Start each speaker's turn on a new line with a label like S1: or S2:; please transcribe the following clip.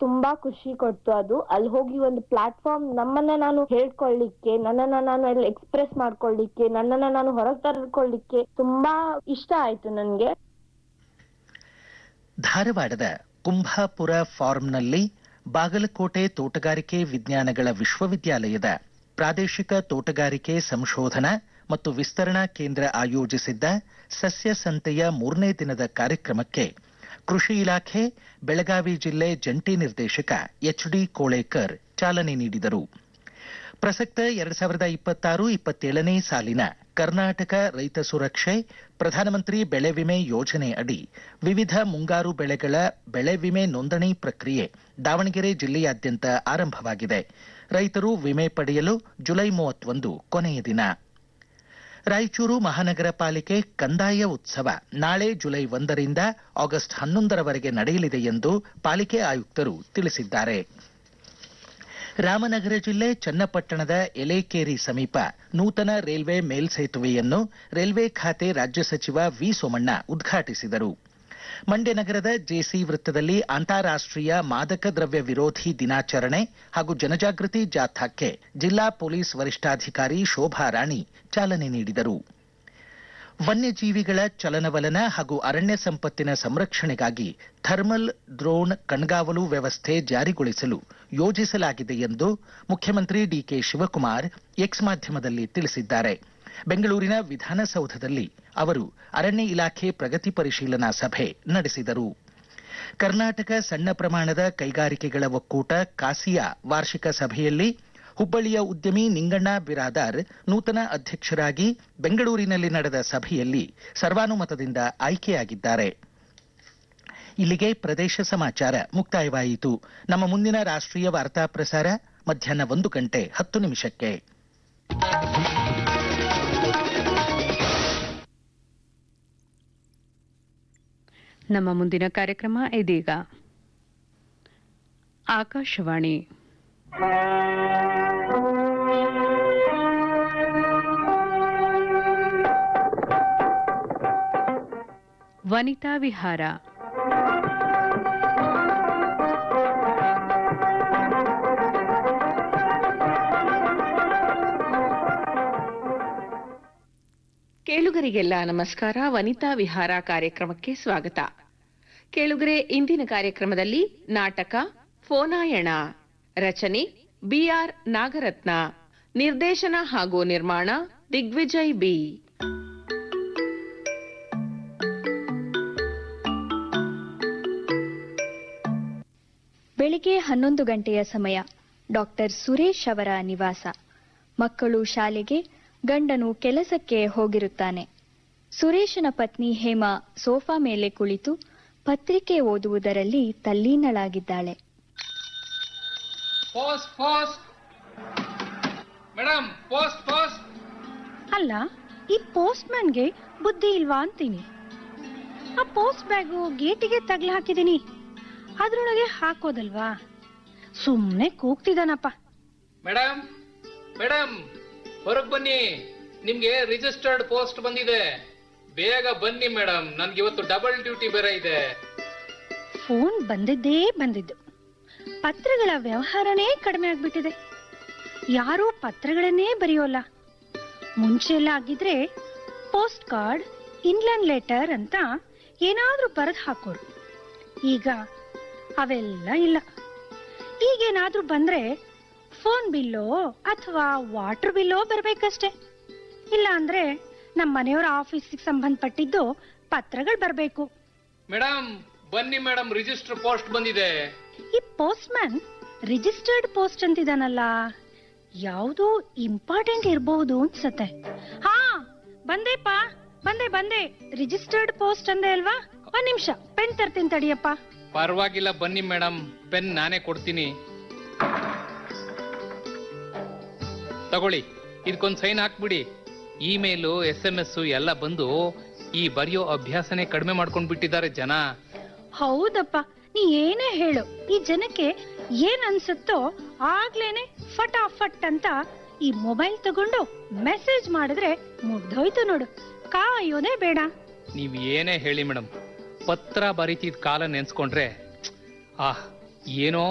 S1: ತುಂಬಾ ಖುಷಿ ಕೊಡ್ತು ಅದು ಅಲ್ಲಿ ಹೋಗಿ ಒಂದು ಪ್ಲಾಟ್ಫಾರ್ಮ್ ನಮ್ಮನ್ನ ನಾನು ಹೇಳ್ಕೊಳ್ಳಿಕ್ಕೆ ನನ್ನನ್ನ ನಾನು ಅಲ್ಲಿ ಎಕ್ಸ್ಪ್ರೆಸ್ ಮಾಡ್ಕೊಳ್ಳಿಕ್ಕೆ ನನ್ನನ್ನ ನಾನು ಹೊರಗೆ ತರ್ಕೊಳ್ಳಿಕ್ಕೆ ತುಂಬಾ ಇಷ್ಟ ಆಯ್ತು ನನ್ಗೆ
S2: ಧಾರವಾಡದ ಕುಂಭಾಪುರ ಫಾರ್ಮ್ನಲ್ಲಿ ಬಾಗಲಕೋಟೆ ತೋಟಗಾರಿಕೆ ವಿಜ್ಞಾನಗಳ ವಿಶ್ವವಿದ್ಯಾಲಯದ ಪ್ರಾದೇಶಿಕ ತೋಟಗಾರಿಕೆ ಸಂಶೋಧನಾ ಮತ್ತು ವಿಸ್ತರಣಾ ಕೇಂದ್ರ ಆಯೋಜಿಸಿದ್ದ ಸಸ್ಯ ಸಂತೆಯ ಮೂರನೇ ದಿನದ ಕಾರ್ಯಕ್ರಮಕ್ಕೆ ಕೃಷಿ ಇಲಾಖೆ ಬೆಳಗಾವಿ ಜಿಲ್ಲೆ ಜಂಟಿ ನಿರ್ದೇಶಕ ಎಚ್ ಡಿ ಕೋಳೇಕರ್ ಚಾಲನೆ ನೀಡಿದರು ಪ್ರಸಕ್ತ ಎರಡ್ ಸಾವಿರದ ಇಪ್ಪತ್ತಾರು ಇಪ್ಪತ್ತೇಳನೇ ಸಾಲಿನ ಕರ್ನಾಟಕ ರೈತ ಸುರಕ್ಷೆ ಪ್ರಧಾನಮಂತ್ರಿ ಬೆಳೆ ವಿಮೆ ಯೋಜನೆ ಅಡಿ ವಿವಿಧ ಮುಂಗಾರು ಬೆಳೆಗಳ ಬೆಳೆ ವಿಮೆ ನೋಂದಣಿ ಪ್ರಕ್ರಿಯೆ ದಾವಣಗೆರೆ ಜಿಲ್ಲೆಯಾದ್ಯಂತ ಆರಂಭವಾಗಿದೆ ರೈತರು ವಿಮೆ ಪಡೆಯಲು ಜುಲೈ ಮೂವತ್ತೊಂದು ಕೊನೆಯ ದಿನ ರಾಯಚೂರು ಮಹಾನಗರ ಪಾಲಿಕೆ ಕಂದಾಯ ಉತ್ಸವ ನಾಳೆ ಜುಲೈ ಒಂದರಿಂದ ಆಗಸ್ಟ್ ಹನ್ನೊಂದರವರೆಗೆ ನಡೆಯಲಿದೆ ಎಂದು ಪಾಲಿಕೆ ಆಯುಕ್ತರು ತಿಳಿಸಿದ್ದಾರೆ ರಾಮನಗರ ಜಿಲ್ಲೆ ಚನ್ನಪಟ್ಟಣದ ಎಲೇಕೇರಿ ಸಮೀಪ ನೂತನ ರೈಲ್ವೆ ಮೇಲ್ಸೇತುವೆಯನ್ನು ರೈಲ್ವೆ ಖಾತೆ ರಾಜ್ಯ ಸಚಿವ ವಿ ಸೋಮಣ್ಣ ಉದ್ಘಾಟಿಸಿದರು ಮಂಡ್ಯ ನಗರದ ಜೆಸಿ ವೃತ್ತದಲ್ಲಿ ಅಂತಾರಾಷ್ಟ್ರೀಯ ಮಾದಕ ದ್ರವ್ಯ ವಿರೋಧಿ ದಿನಾಚರಣೆ ಹಾಗೂ ಜನಜಾಗೃತಿ ಜಾಥಾಕ್ಕೆ ಜಿಲ್ಲಾ ಪೊಲೀಸ್ ವರಿಷ್ಠಾಧಿಕಾರಿ ಶೋಭಾ ರಾಣಿ ಚಾಲನೆ ನೀಡಿದರು ವನ್ಯಜೀವಿಗಳ ಚಲನವಲನ ಹಾಗೂ ಅರಣ್ಯ ಸಂಪತ್ತಿನ ಸಂರಕ್ಷಣೆಗಾಗಿ ಥರ್ಮಲ್ ಡ್ರೋನ್ ಕಣ್ಗಾವಲು ವ್ಯವಸ್ಥೆ ಜಾರಿಗೊಳಿಸಲು ಯೋಜಿಸಲಾಗಿದೆ ಎಂದು ಮುಖ್ಯಮಂತ್ರಿ ಡಿಕೆ ಶಿವಕುಮಾರ್ ಎಕ್ಸ್ ಮಾಧ್ಯಮದಲ್ಲಿ ತಿಳಿಸಿದ್ದಾರೆ ಬೆಂಗಳೂರಿನ ವಿಧಾನಸೌಧದಲ್ಲಿ ಅವರು ಅರಣ್ಯ ಇಲಾಖೆ ಪ್ರಗತಿ ಪರಿಶೀಲನಾ ಸಭೆ ನಡೆಸಿದರು ಕರ್ನಾಟಕ ಸಣ್ಣ ಪ್ರಮಾಣದ ಕೈಗಾರಿಕೆಗಳ ಒಕ್ಕೂಟ ಕಾಸಿಯಾ ವಾರ್ಷಿಕ ಸಭೆಯಲ್ಲಿ ಹುಬ್ಬಳ್ಳಿಯ ಉದ್ಯಮಿ ನಿಂಗಣ್ಣ ಬಿರಾದಾರ್ ನೂತನ ಅಧ್ಯಕ್ಷರಾಗಿ ಬೆಂಗಳೂರಿನಲ್ಲಿ ನಡೆದ ಸಭೆಯಲ್ಲಿ ಸರ್ವಾನುಮತದಿಂದ ಆಯ್ಕೆಯಾಗಿದ್ದಾರೆ ಇಲ್ಲಿಗೆ ಪ್ರದೇಶ ಸಮಾಚಾರ ಮುಕ್ತಾಯವಾಯಿತು ನಮ್ಮ ಮುಂದಿನ ರಾಷ್ಟ್ರೀಯ ವಾರ್ತಾ ಪ್ರಸಾರ ಮಧ್ಯಾಹ್ನ ಒಂದು ಗಂಟೆ ಹತ್ತು ನಿಮಿಷಕ್ಕೆ
S3: ನಮ್ಮ ಮುಂದಿನ ಕಾರ್ಯಕ್ರಮ ಇದೀಗ ಆಕಾಶವಾಣಿ ವನಿತಾ ವಿಹಾರ
S4: ಕೇಳುಗರಿಗೆಲ್ಲ ನಮಸ್ಕಾರ ವನಿತಾ ವಿಹಾರ ಕಾರ್ಯಕ್ರಮಕ್ಕೆ ಸ್ವಾಗತ ಕೇಳುಗರೆ ಇಂದಿನ ಕಾರ್ಯಕ್ರಮದಲ್ಲಿ ನಾಟಕ ಫೋನಾಯಣ ರಚನೆ ಬಿಆರ್ ನಾಗರತ್ನ ನಿರ್ದೇಶನ ಹಾಗೂ ನಿರ್ಮಾಣ ದಿಗ್ವಿಜಯ್ ಬಿ
S5: ಬೆಳಿಗ್ಗೆ ಹನ್ನೊಂದು ಗಂಟೆಯ ಸಮಯ ಡಾಕ್ಟರ್ ಸುರೇಶ್ ಅವರ ನಿವಾಸ ಮಕ್ಕಳು ಶಾಲೆಗೆ ಗಂಡನು ಕೆಲಸಕ್ಕೆ ಹೋಗಿರುತ್ತಾನೆ ಸುರೇಶನ ಪತ್ನಿ ಹೇಮಾ ಸೋಫಾ ಮೇಲೆ ಕುಳಿತು ಪತ್ರಿಕೆ ಓದುವುದರಲ್ಲಿ ತಲ್ಲೀನಳಾಗಿದ್ದಾಳೆ
S6: post post madam post post
S7: ಅಲ್ಲ ಈ ಪೋಸ್ಟ್ ಮ್ಯಾನ್ಗೆ ಬುದ್ಧಿ ಇಲ್ವಾ ಅಂತೀನಿ ಆ ಪೋಸ್ಟ್ ಬ್ಯಾಗು ಗೇಟಿಗೆ ತಗ್ಲು ಹಾಕಿದೀನಿ ಅದ್ರೊಳಗೆ ಹಾಕೋದಲ್ವಾ ಸುಮ್ನೆ ಕೂಗ್ತಿದಾನಪ್ಪ
S6: ಮೇಡಮ್ ಮೇಡಮ್ ಹೊರಗ್ ಬನ್ನಿ ನಿಮ್ಗೆ ರಿಜಿಸ್ಟರ್ಡ್ ಪೋಸ್ಟ್ ಬಂದಿದೆ ಬೇಗ ಬನ್ನಿ ಮೇಡಮ್ ನನ್ಗೆ ಇವತ್ತು ಡಬಲ್ ಡ್ಯೂಟಿ ಬೇರೆ ಇದೆ
S7: ಫೋನ್ ಬಂದಿದ್ದೇ ಬಂದಿದ್ದು ಪತ್ರಗಳ ವ್ಯವಹಾರನೇ ಕಡಿಮೆ ಆಗ್ಬಿಟ್ಟಿದೆ ಯಾರೂ ಪತ್ರಗಳನ್ನೇ ಬರೆಯೋಲ್ಲ ಮುಂಚೆ ಎಲ್ಲ ಆಗಿದ್ರೆ ಪೋಸ್ಟ್ ಕಾರ್ಡ್ ಇನ್ಲ್ಯಾಂಡ್ ಲೆಟರ್ ಅಂತ ಏನಾದ್ರೂ ಬರೆದು ಹಾಕೋರು ಈಗ ಅವೆಲ್ಲ ಇಲ್ಲ ಈಗೇನಾದ್ರೂ ಬಂದ್ರೆ ಫೋನ್ ಬಿಲ್ಲೋ ಅಥವಾ ವಾಟರ್ ಬಿಲ್ಲೋ ಬರ್ಬೇಕಷ್ಟೇ ಇಲ್ಲ ಅಂದ್ರೆ ನಮ್ಮ ಮನೆಯವರ ಆಫೀಸಿಗೆ ಸಂಬಂಧಪಟ್ಟಿದ್ದು ಪತ್ರಗಳು ಬರಬೇಕು
S6: ಮೇಡಮ್ ಬನ್ನಿ ಮೇಡಮ್ ರಿಜಿಸ್ಟರ್ ಪೋಸ್ಟ್ ಬಂದಿದೆ
S7: ಈ ಪೋಸ್ಟ್ ಮ್ಯಾನ್ ರಿಜಿಸ್ಟರ್ಡ್ ಪೋಸ್ಟ್ ಅಂತಿದಾನಲ್ಲ ಯಾವುದು ಇಂಪಾರ್ಟೆಂಟ್ ಇರಬಹುದು ಅನ್ಸತ್ತೆ ಹಾ ಬಂದೆಪ್ಪ ಬಂದೆ ಬಂದೆ ರಿಜಿಸ್ಟರ್ಡ್ ಪೋಸ್ಟ್ ಅಂದೆ ಅಲ್ವಾ ಒಂದ್ ನಿಮಿಷ ಪೆನ್ ತರ್ತೀನಿ ತಡಿಯಪ್ಪ
S6: ಪರವಾಗಿಲ್ಲ ಬನ್ನಿ ಮೇಡಮ್ ಪೆನ್ ನಾನೇ ಕೊಡ್ತೀನಿ ತಗೊಳ್ಳಿ ಇದಕ್ಕೊಂದು ಸೈನ್ ಹಾಕ್ಬಿಡಿ ಇಮೇಲು ಎಸ್ ಎಂ ಎಸ್ ಎಲ್ಲ ಬಂದು ಈ ಬರೆಯೋ ಅಭ್ಯಾಸನೇ ಕಡಿಮೆ ಮಾಡ್ಕೊಂಡ್ ಬಿಟ್ಟಿದ್ದಾರೆ ಜನ
S7: ಹೌದಪ್ಪ ನೀ ಏನೇ ಹೇಳು ಈ ಜನಕ್ಕೆ ಏನ್ ಅನ್ಸುತ್ತೋ ಆಗ್ಲೇನೆ ಫಟಾಫಟ್ ಅಂತ ಈ ಮೊಬೈಲ್ ತಗೊಂಡು ಮೆಸೇಜ್ ಮಾಡಿದ್ರೆ ಮುಗ್ದೋಯ್ತು ನೋಡು ಕಾಯೋದೇ ಬೇಡ
S6: ನೀವ್ ಏನೇ ಹೇಳಿ ಮೇಡಮ್ ಪತ್ರ ಬರೀತಿದ್ ಕಾಲ ನೆನ್ಸ್ಕೊಂಡ್ರೆ ಆಹ್ ಏನೋ